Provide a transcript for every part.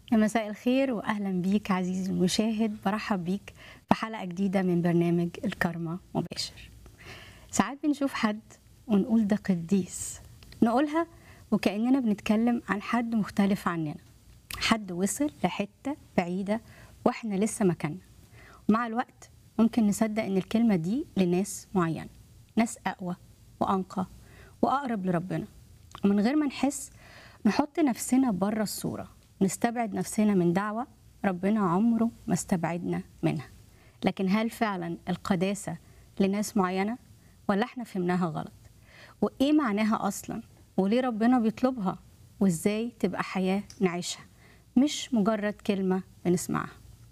يا مساء الخير واهلا بيك عزيزي المشاهد برحب بيك في حلقه جديده من برنامج الكارما مباشر ساعات بنشوف حد ونقول ده قديس نقولها وكاننا بنتكلم عن حد مختلف عننا حد وصل لحته بعيده واحنا لسه مكاننا ومع الوقت ممكن نصدق ان الكلمه دي لناس معينه ناس اقوى وانقى واقرب لربنا ومن غير ما نحس نحط نفسنا بره الصوره نستبعد نفسنا من دعوه ربنا عمره ما استبعدنا منها لكن هل فعلا القداسه لناس معينه ولا احنا فهمناها غلط وايه معناها اصلا وليه ربنا بيطلبها وازاي تبقى حياه نعيشها مش مجرد كلمه بنسمعها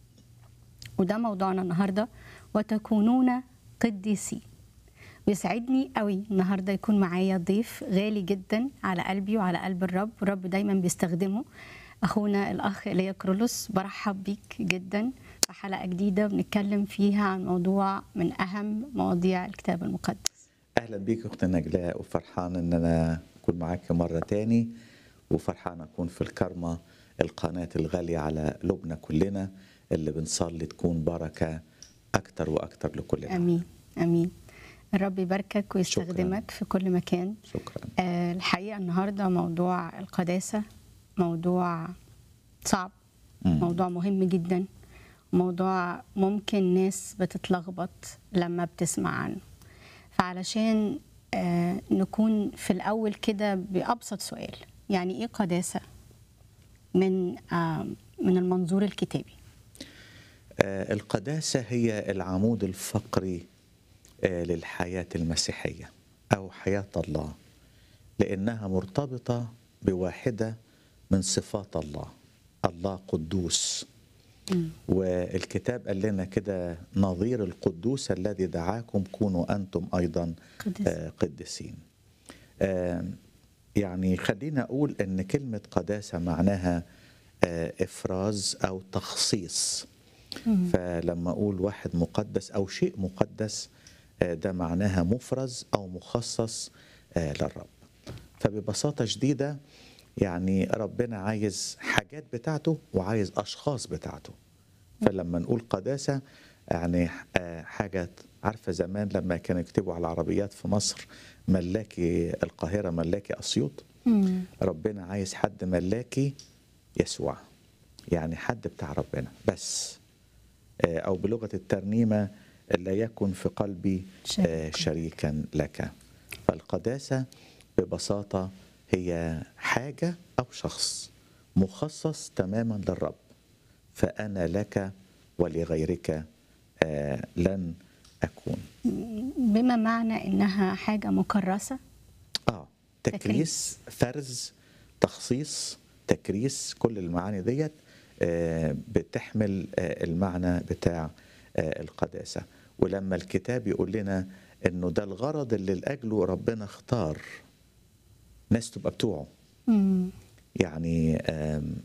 وده موضوعنا النهارده وتكونون قديسين بيسعدني قوي النهارده يكون معايا ضيف غالي جدا على قلبي وعلى قلب الرب والرب دايما بيستخدمه اخونا الاخ ايليا كرولوس برحب بيك جدا في حلقه جديده بنتكلم فيها عن موضوع من اهم مواضيع الكتاب المقدس اهلا بيك اخت نجلاء وفرحان ان انا اكون معاك مره تاني وفرحان اكون في الكرمه القناه الغاليه على قلوبنا كلنا اللي بنصلي تكون بركه اكتر واكتر لكلنا امين امين الرب يباركك ويستخدمك في كل مكان شكرا آه، الحقيقه النهارده موضوع القداسه موضوع صعب مم. موضوع مهم جدا موضوع ممكن ناس بتتلخبط لما بتسمع عنه فعلشان آه، نكون في الأول كده بأبسط سؤال يعني إيه قداسة من آه، من المنظور الكتابي آه، القداسه هي العمود الفقري آه، للحياه المسيحيه او حياه الله لانها مرتبطه بواحده من صفات الله الله قدوس مم. والكتاب قال لنا كده نظير القدوس الذي دعاكم كونوا انتم ايضا قدس. آه، قديسين آه، يعني خلينا اقول ان كلمه قداسه معناها آه، افراز او تخصيص مم. فلما اقول واحد مقدس او شيء مقدس آه، ده معناها مفرز او مخصص آه، للرب فببساطه شديده يعني ربنا عايز حاجات بتاعته وعايز اشخاص بتاعته فلما نقول قداسه يعني آه، حاجه عارفه زمان لما كانوا يكتبوا على العربيات في مصر ملاكي القاهره ملاكي اسيوط مم. ربنا عايز حد ملاكي يسوع يعني حد بتاع ربنا بس آه، او بلغه الترنيمه لا يكن في قلبي آه، شريك. شريكا لك فالقداسه ببساطه هي حاجه او شخص مخصص تماما للرب فانا لك ولغيرك آه، لن اكون بما معنى إنها حاجة مكرسة اه تكريس فرز تخصيص تكريس كل المعاني ديت آه، بتحمل آه، المعنى بتاع آه، القداسه ولما الكتاب يقول لنا انه ده الغرض اللي لاجله ربنا اختار ناس تبقى بتوعه مم. يعني آم،